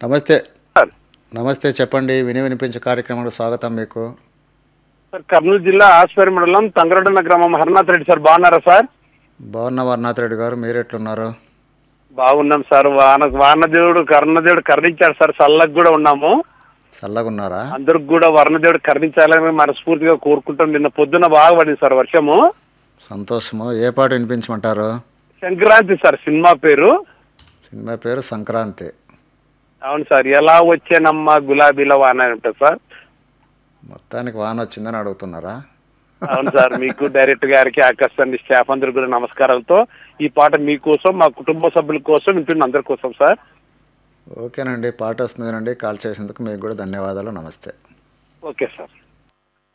నమస్తే సార్ నమస్తే చెప్పండి విని వినిపించే కార్యక్రమానికి స్వాగతం మీకు సార్ కర్నూలు జిల్లా ఆస్పేరి మండలం తంగరడన్న గ్రామం హరినాథ్ రెడ్డి సార్ బాగున్నారా సార్ బాగున్న వర్నాథ్ రెడ్డి గారు మీరు ఎట్లున్నారు బాగున్నాం సార్ వాన వానదేవుడు కర్ణదేవుడు కరుణించాడు సార్ చల్లకి కూడా ఉన్నాము చల్లగా ఉన్నారా అందరికి కూడా వర్ణదేవుడు కరుణించాలని మనస్ఫూర్తిగా కోరుకుంటాం నిన్న పొద్దున బాగా పడింది సార్ వర్షము సంతోషము ఏ పాట వినిపించమంటారు సంక్రాంతి సార్ సినిమా పేరు సినిమా పేరు సంక్రాంతి అవును సార్ ఎలా వచ్చేనమ్మా గులాబీల వాన అని ఉంటుంది సార్ మొత్తానికి వాన వచ్చిందని అడుగుతున్నారా అవును సార్ మీకు డైరెక్ట్ గారికి ఆకాశాన్ని స్టాఫ్ అందరికి కూడా నమస్కారాలతో ఈ పాట మీకోసం మా కుటుంబ సభ్యుల కోసం వింటున్న అందరి కోసం సార్ ఓకేనండి పాట వస్తుంది వినండి కాల్ చేసినందుకు మీకు కూడా ధన్యవాదాలు నమస్తే ఓకే సార్